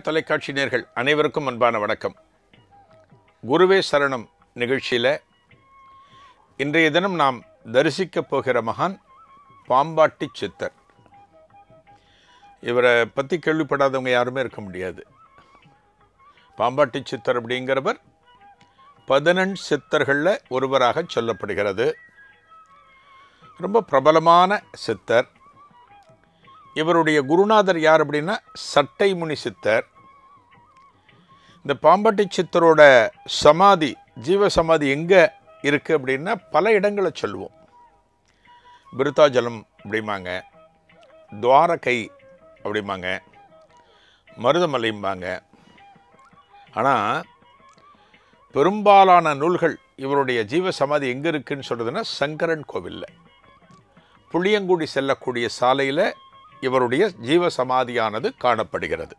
தொலைக்காட்சி நேர்கள் அனைவருக்கும் அன்பான வணக்கம் குருவே சரணம் நிகழ்ச்சியில் இன்றைய தினம் நாம் தரிசிக்கப் போகிற மகான் பாம்பாட்டி சித்தர் இவரை பற்றி கேள்விப்படாதவங்க யாருமே இருக்க முடியாது பாம்பாட்டி சித்தர் அப்படிங்கிறவர் பதினெண் சித்தர்களில் ஒருவராக சொல்லப்படுகிறது ரொம்ப பிரபலமான சித்தர் இவருடைய குருநாதர் யார் அப்படின்னா சட்டை முனி சித்தர் இந்த பாம்பாட்டி சித்தரோட சமாதி ஜீவ சமாதி எங்கே இருக்குது அப்படின்னா பல இடங்களை சொல்லுவோம் விருத்தாஜலம் அப்படிம்பாங்க துவாரகை அப்படிம்பாங்க மருதமலைம்பாங்க ஆனால் பெரும்பாலான நூல்கள் இவருடைய ஜீவ சமாதி எங்கே இருக்குன்னு சொல்கிறதுன்னா சங்கரன் கோவிலில் புளியங்குடி செல்லக்கூடிய சாலையில் இவருடைய ஜீவ சமாதியானது காணப்படுகிறது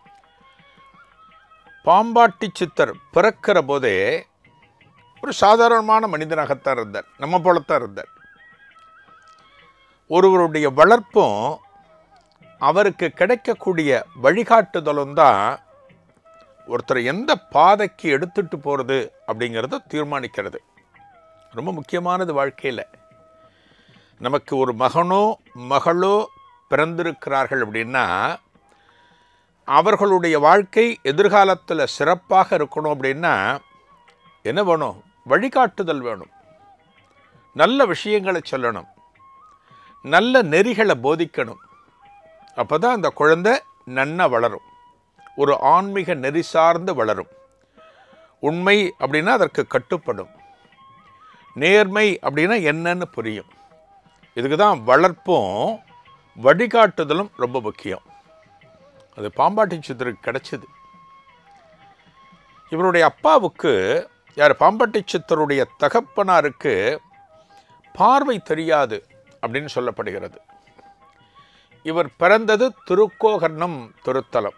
பாம்பாட்டி சித்தர் பிறக்கிற போதே ஒரு சாதாரணமான மனிதனாகத்தான் இருந்தார் நம்ம போலத்தான் இருந்தார் ஒருவருடைய வளர்ப்பும் அவருக்கு கிடைக்கக்கூடிய வழிகாட்டுதலும் தான் ஒருத்தர் எந்த பாதைக்கு எடுத்துட்டு போகிறது அப்படிங்கிறத தீர்மானிக்கிறது ரொம்ப முக்கியமானது வாழ்க்கையில் நமக்கு ஒரு மகனோ மகளோ பிறந்திருக்கிறார்கள் அப்படின்னா அவர்களுடைய வாழ்க்கை எதிர்காலத்தில் சிறப்பாக இருக்கணும் அப்படின்னா என்ன வேணும் வழிகாட்டுதல் வேணும் நல்ல விஷயங்களை சொல்லணும் நல்ல நெறிகளை போதிக்கணும் அப்போ தான் அந்த குழந்தை நன்னா வளரும் ஒரு ஆன்மீக நெறி சார்ந்து வளரும் உண்மை அப்படின்னா அதற்கு கட்டுப்படும் நேர்மை அப்படின்னா என்னன்னு புரியும் இதுக்கு தான் வளர்ப்பும் வழிகாட்டுதலும் ரொம்ப முக்கியம் அது பாம்பாட்டி சித்தருக்கு கிடைச்சது இவருடைய அப்பாவுக்கு யார் பாம்பாட்டி சித்தருடைய தகப்பனாருக்கு பார்வை தெரியாது அப்படின்னு சொல்லப்படுகிறது இவர் பிறந்தது திருக்கோகர்ணம் திருத்தலம்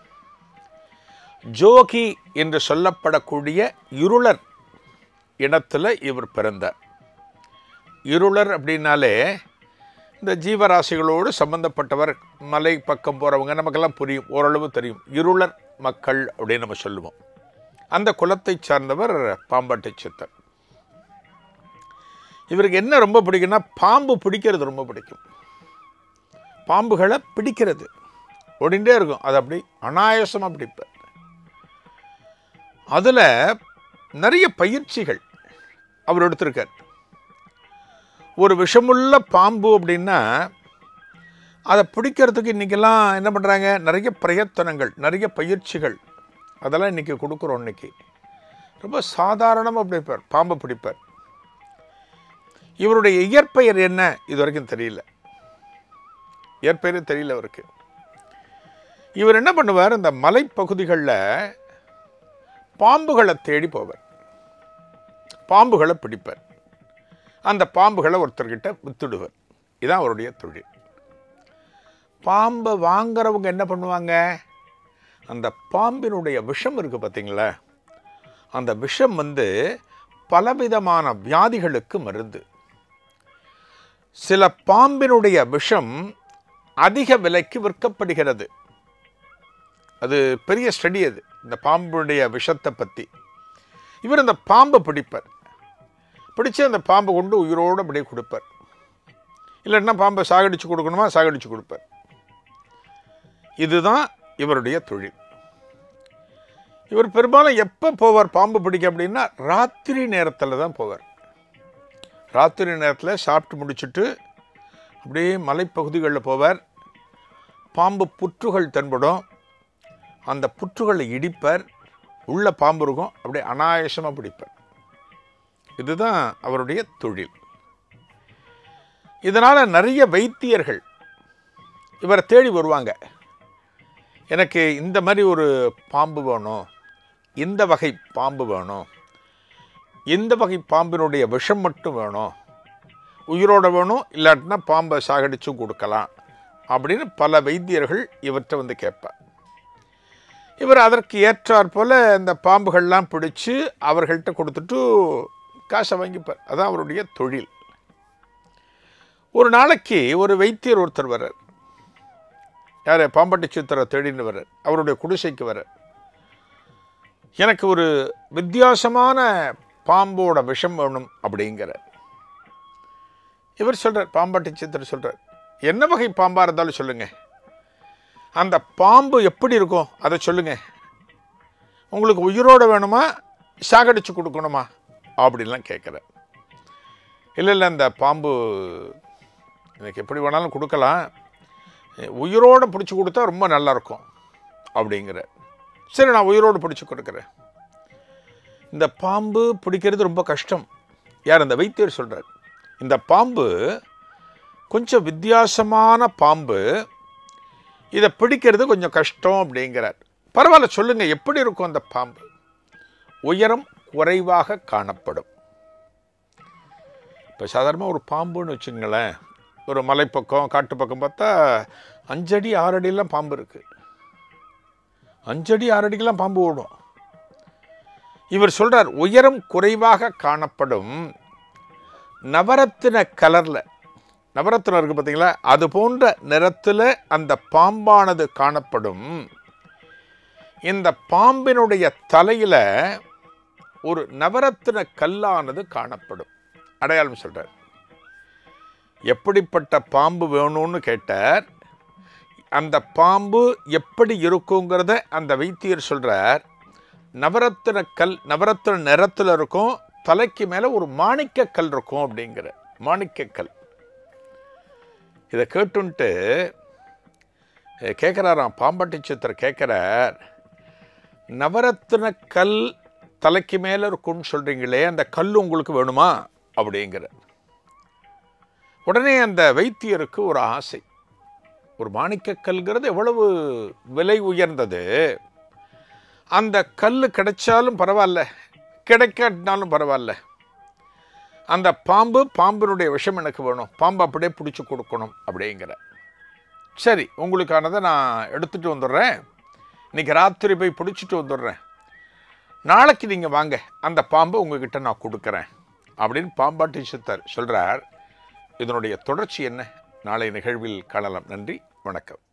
ஜோகி என்று சொல்லப்படக்கூடிய இருளர் இனத்தில் இவர் பிறந்தார் இருளர் அப்படின்னாலே இந்த ஜீவராசிகளோடு சம்பந்தப்பட்டவர் மலை பக்கம் போகிறவங்க நமக்கெல்லாம் புரியும் ஓரளவு தெரியும் இருளர் மக்கள் அப்படின்னு நம்ம சொல்லுவோம் அந்த குலத்தை சார்ந்தவர் பாம்பாட்டி சித்தர் இவருக்கு என்ன ரொம்ப பிடிக்கும்னா பாம்பு பிடிக்கிறது ரொம்ப பிடிக்கும் பாம்புகளை பிடிக்கிறது ஓடிண்டே இருக்கும் அது அப்படி அனாயாசமாக பிடிப்பார் அதில் நிறைய பயிற்சிகள் அவர் எடுத்திருக்கார் ஒரு விஷமுள்ள பாம்பு அப்படின்னா அதை பிடிக்கிறதுக்கு இன்றைக்கெல்லாம் என்ன பண்ணுறாங்க நிறைய பிரயத்தனங்கள் நிறைய பயிற்சிகள் அதெல்லாம் இன்றைக்கி கொடுக்குறோம் இன்றைக்கி ரொம்ப சாதாரணமாக பிடிப்பார் பாம்பை பிடிப்பார் இவருடைய இயற்பெயர் என்ன இது வரைக்கும் தெரியல இயற்பெயரே தெரியல அவருக்கு இவர் என்ன பண்ணுவார் இந்த மலைப்பகுதிகளில் பாம்புகளை தேடி போவார் பாம்புகளை பிடிப்பார் அந்த பாம்புகளை ஒருத்தர்கிட்ட வித்துடுவார் இதான் அவருடைய தொழில் பாம்பை வாங்குறவங்க என்ன பண்ணுவாங்க அந்த பாம்பினுடைய விஷம் இருக்குது பார்த்தீங்களா அந்த விஷம் வந்து பலவிதமான வியாதிகளுக்கு மருந்து சில பாம்பினுடைய விஷம் அதிக விலைக்கு விற்கப்படுகிறது அது பெரிய ஸ்டடி அது இந்த பாம்புடைய விஷத்தை பற்றி இவர் அந்த பாம்பை பிடிப்பார் பிடிச்சு அந்த பாம்பை கொண்டு உயிரோடு அப்படியே கொடுப்பார் இல்லைன்னா பாம்பை சாகடிச்சு கொடுக்கணுமா சாகடிச்சு கொடுப்பார் இதுதான் இவருடைய தொழில் இவர் பெரும்பாலும் எப்போ போவார் பாம்பு பிடிக்க அப்படின்னா ராத்திரி நேரத்தில் தான் போவார் ராத்திரி நேரத்தில் சாப்பிட்டு முடிச்சுட்டு அப்படியே மலைப்பகுதிகளில் போவார் பாம்பு புற்றுகள் தென்படும் அந்த புற்றுகளை இடிப்பார் உள்ள பாம்பு இருக்கும் அப்படியே அனாயாசமாக பிடிப்பார் இதுதான் அவருடைய தொழில் இதனால் நிறைய வைத்தியர்கள் இவரை தேடி வருவாங்க எனக்கு இந்த மாதிரி ஒரு பாம்பு வேணும் இந்த வகை பாம்பு வேணும் இந்த வகை பாம்பினுடைய விஷம் மட்டும் வேணும் உயிரோட வேணும் இல்லாட்டினா பாம்பை சாகடிச்சும் கொடுக்கலாம் அப்படின்னு பல வைத்தியர்கள் இவற்றை வந்து கேட்பார் இவர் அதற்கு ஏற்றாற் போல் இந்த பாம்புகள்லாம் பிடிச்சு அவர்கள்ட்ட கொடுத்துட்டு காசை வாங்கிப்பார் அதான் அவருடைய தொழில் ஒரு நாளைக்கு ஒரு வைத்தியர் ஒருத்தர் வர்றார் யார் பாம்பாட்டி சித்திரை தேடின்னு வர்றார் அவருடைய குடிசைக்கு வர்றார் எனக்கு ஒரு வித்தியாசமான பாம்போட விஷம் வேணும் அப்படிங்கிறார் இவர் சொல்றார் பாம்பாட்டி சித்திரை சொல்றார் என்ன வகை பாம்பாக இருந்தாலும் சொல்லுங்க அந்த பாம்பு எப்படி இருக்கும் அதை சொல்லுங்க உங்களுக்கு உயிரோட வேணுமா சாகடிச்சு கொடுக்கணுமா அப்படின்லாம் கேட்குறார் இல்லை இல்லை அந்த பாம்பு எனக்கு எப்படி வேணாலும் கொடுக்கலாம் உயிரோடு பிடிச்சி கொடுத்தா ரொம்ப நல்லா இருக்கும் அப்படிங்கிற சரி நான் உயிரோடு பிடிச்சி கொடுக்குறேன் இந்த பாம்பு பிடிக்கிறது ரொம்ப கஷ்டம் யார் அந்த வைத்தியர் சொல்கிறார் இந்த பாம்பு கொஞ்சம் வித்தியாசமான பாம்பு இதை பிடிக்கிறது கொஞ்சம் கஷ்டம் அப்படிங்கிறார் பரவாயில்ல சொல்லுங்கள் எப்படி இருக்கும் அந்த பாம்பு உயரம் குறைவாக காணப்படும் இப்போ சாதாரணமாக ஒரு பாம்புன்னு வச்சுங்களேன் ஒரு மலைப்பக்கம் காட்டு பக்கம் பார்த்தா அஞ்சடி ஆறடிலாம் பாம்பு இருக்குது அஞ்சடி ஆறடிக்கெல்லாம் பாம்பு ஓடும் இவர் சொல்றார் உயரம் குறைவாக காணப்படும் நவரத்தின கலரில் நவரத்தினம் இருக்குது பார்த்தீங்களா அது போன்ற நிறத்தில் அந்த பாம்பானது காணப்படும் இந்த பாம்பினுடைய தலையில் ஒரு நவரத்தின கல்லானது காணப்படும் அடையாளம் சொல்றார் எப்படிப்பட்ட பாம்பு வேணும்னு கேட்டார் அந்த பாம்பு எப்படி இருக்குங்கிறத அந்த வைத்தியர் சொல்றார் நவரத்தின கல் நவரத்தின நிறத்தில் இருக்கும் தலைக்கு மேலே ஒரு மாணிக்க கல் இருக்கும் அப்படிங்கிற மாணிக்க கல் இதை கேட்டுன்ட்டு கேட்குறாராம் பாம்பாட்டி சித்திர கேட்குறார் நவரத்தின கல் தலைக்கு மேலே இருக்கும்னு சொல்கிறீங்களே அந்த கல் உங்களுக்கு வேணுமா அப்படிங்கிற உடனே அந்த வைத்தியருக்கு ஒரு ஆசை ஒரு மாணிக்கக்கல்ங்கிறது எவ்வளவு விலை உயர்ந்தது அந்த கல் கிடைச்சாலும் பரவாயில்ல கிடைக்காட்டினாலும் பரவாயில்ல அந்த பாம்பு பாம்பினுடைய விஷம் எனக்கு வேணும் பாம்பு அப்படியே பிடிச்சி கொடுக்கணும் அப்படிங்கிற சரி உங்களுக்கானதை நான் எடுத்துகிட்டு வந்துடுறேன் இன்னைக்கு ராத்திரி போய் பிடிச்சிட்டு வந்துடுறேன் நாளைக்கு நீங்கள் வாங்க அந்த பாம்பை உங்ககிட்ட நான் கொடுக்குறேன் அப்படின்னு பாம்பாட்டி சித்தர் சொல்கிறார் இதனுடைய தொடர்ச்சி என்ன நாளை நிகழ்வில் காணலாம் நன்றி வணக்கம்